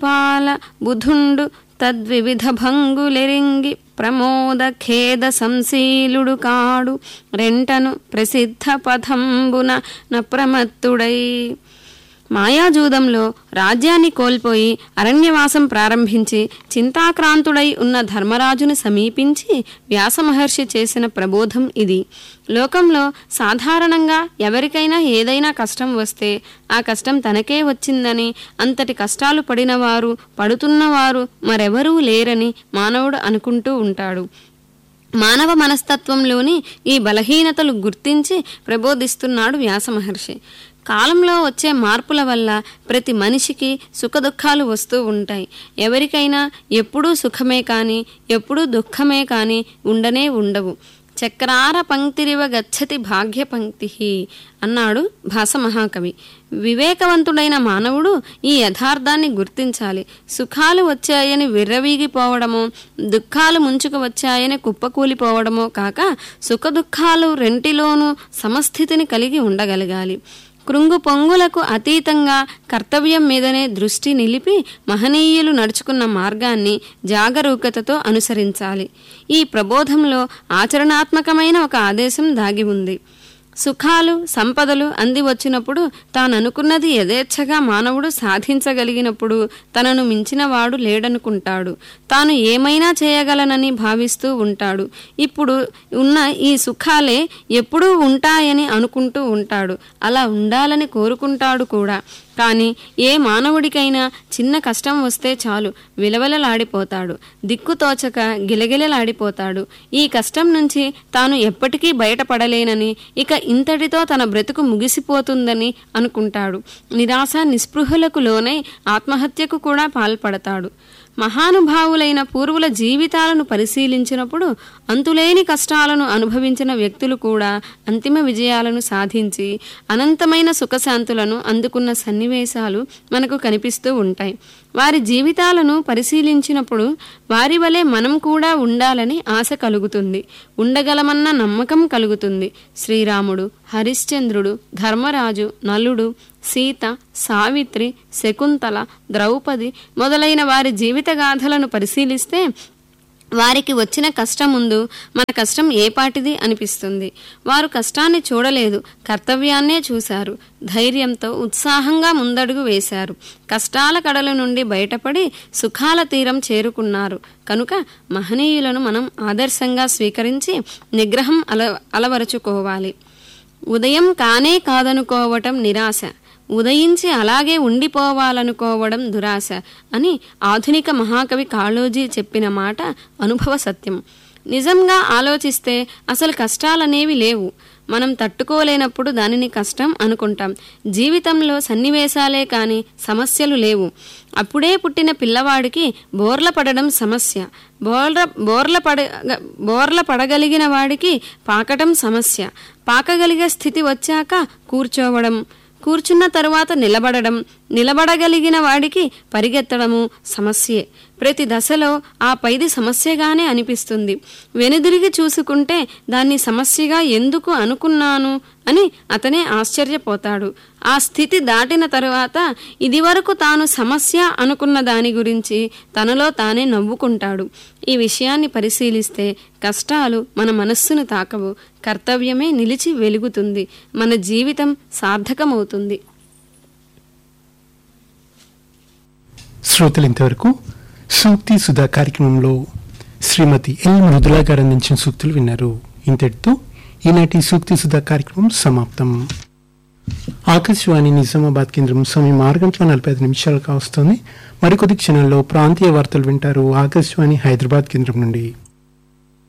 పాల బుధుండు తద్వివిధ భంగులెరింగి ప్రమోద ఖేద సంశీలుడు కాడు రెంటను ప్రసిద్ధ పథంబున నప్రమత్తుడై మాయాజూదంలో రాజ్యాన్ని కోల్పోయి అరణ్యవాసం ప్రారంభించి చింతాక్రాంతుడై ఉన్న ధర్మరాజును సమీపించి వ్యాసమహర్షి చేసిన ప్రబోధం ఇది లోకంలో సాధారణంగా ఎవరికైనా ఏదైనా కష్టం వస్తే ఆ కష్టం తనకే వచ్చిందని అంతటి కష్టాలు పడినవారు పడుతున్నవారు మరెవరూ లేరని మానవుడు అనుకుంటూ ఉంటాడు మానవ మనస్తత్వంలోని ఈ బలహీనతలు గుర్తించి ప్రబోధిస్తున్నాడు వ్యాసమహర్షి కాలంలో వచ్చే మార్పుల వల్ల ప్రతి మనిషికి సుఖదుఖాలు వస్తూ ఉంటాయి ఎవరికైనా ఎప్పుడూ సుఖమే కానీ ఎప్పుడూ దుఃఖమే కానీ ఉండనే ఉండవు చక్రార పంక్తిరివ గచ్చతి భాగ్య పంక్తి అన్నాడు భాస మహాకవి వివేకవంతుడైన మానవుడు ఈ యథార్థాన్ని గుర్తించాలి సుఖాలు వచ్చాయని విర్రవీగిపోవడమో దుఃఖాలు ముంచుకు వచ్చాయని కుప్పకూలిపోవడమో కాక సుఖదుఖాలు రెంటిలోనూ సమస్థితిని కలిగి ఉండగలగాలి కృంగు పొంగులకు అతీతంగా కర్తవ్యం మీదనే దృష్టి నిలిపి మహనీయులు నడుచుకున్న మార్గాన్ని జాగరూకతతో అనుసరించాలి ఈ ప్రబోధంలో ఆచరణాత్మకమైన ఒక ఆదేశం దాగి ఉంది సుఖాలు సంపదలు అంది వచ్చినప్పుడు తాను అనుకున్నది యథేచ్ఛగా మానవుడు సాధించగలిగినప్పుడు తనను మించినవాడు లేడనుకుంటాడు తాను ఏమైనా చేయగలనని భావిస్తూ ఉంటాడు ఇప్పుడు ఉన్న ఈ సుఖాలే ఎప్పుడూ ఉంటాయని అనుకుంటూ ఉంటాడు అలా ఉండాలని కోరుకుంటాడు కూడా కానీ ఏ మానవుడికైనా చిన్న కష్టం వస్తే చాలు విలవలలాడిపోతాడు దిక్కుతోచక గిలగిలలాడిపోతాడు ఈ కష్టం నుంచి తాను ఎప్పటికీ బయటపడలేనని ఇక ఇంతటితో తన బ్రతుకు ముగిసిపోతుందని అనుకుంటాడు నిరాశ నిస్పృహలకు లోనై ఆత్మహత్యకు కూడా పాల్పడతాడు మహానుభావులైన పూర్వుల జీవితాలను పరిశీలించినప్పుడు అంతులేని కష్టాలను అనుభవించిన వ్యక్తులు కూడా అంతిమ విజయాలను సాధించి అనంతమైన సుఖశాంతులను అందుకున్న సన్నివేశాలు మనకు కనిపిస్తూ ఉంటాయి వారి జీవితాలను పరిశీలించినప్పుడు వారి వలె మనం కూడా ఉండాలని ఆశ కలుగుతుంది ఉండగలమన్న నమ్మకం కలుగుతుంది శ్రీరాముడు హరిశ్చంద్రుడు ధర్మరాజు నలుడు సీత సావిత్రి శకుంతల ద్రౌపది మొదలైన వారి జీవితగాథలను పరిశీలిస్తే వారికి వచ్చిన కష్టం ముందు మన కష్టం ఏపాటిది అనిపిస్తుంది వారు కష్టాన్ని చూడలేదు కర్తవ్యాన్నే చూశారు ధైర్యంతో ఉత్సాహంగా ముందడుగు వేశారు కష్టాల కడల నుండి బయటపడి సుఖాల తీరం చేరుకున్నారు కనుక మహనీయులను మనం ఆదర్శంగా స్వీకరించి నిగ్రహం అల అలవరుచుకోవాలి ఉదయం కానే కాదనుకోవటం నిరాశ ఉదయించి అలాగే ఉండిపోవాలనుకోవడం దురాశ అని ఆధునిక మహాకవి కాళోజీ చెప్పిన మాట అనుభవ సత్యం నిజంగా ఆలోచిస్తే అసలు కష్టాలనేవి లేవు మనం తట్టుకోలేనప్పుడు దానిని కష్టం అనుకుంటాం జీవితంలో సన్నివేశాలే కాని సమస్యలు లేవు అప్పుడే పుట్టిన పిల్లవాడికి బోర్ల పడడం సమస్య బోర్ల బోర్ల పడ బోర్ల పడగలిగిన వాడికి పాకటం సమస్య పాకగలిగే స్థితి వచ్చాక కూర్చోవడం కూర్చున్న తరువాత నిలబడడం నిలబడగలిగిన వాడికి పరిగెత్తడము సమస్యే ప్రతి దశలో ఆ పైది సమస్యగానే అనిపిస్తుంది వెనుదిరిగి చూసుకుంటే దాన్ని సమస్యగా ఎందుకు అనుకున్నాను అని అతనే ఆశ్చర్యపోతాడు ఆ స్థితి దాటిన తరువాత ఇదివరకు తాను సమస్య అనుకున్న దాని గురించి తనలో తానే నవ్వుకుంటాడు ఈ విషయాన్ని పరిశీలిస్తే కష్టాలు మన మనస్సును తాకవు కర్తవ్యమే నిలిచి వెలుగుతుంది మన జీవితం సార్థకమవుతుంది శ్రోతలు ఇంతవరకు సూక్తి సుధా కార్యక్రమంలో శ్రీమతి ఎల్ మృదులా గారు అందించిన సూక్తులు విన్నారు ఇంతటితో ఈనాటి సూక్తి సుధా కార్యక్రమం సమాప్తం ఆకాశవాణి నిజామాబాద్ కేంద్రం సమయం ఆరు గంటల నలభై ఐదు నిమిషాలు కావస్తోంది మరికొద్ది క్షణాల్లో ప్రాంతీయ వార్తలు వింటారు ఆకాశవాణి హైదరాబాద్ కేంద్రం నుండి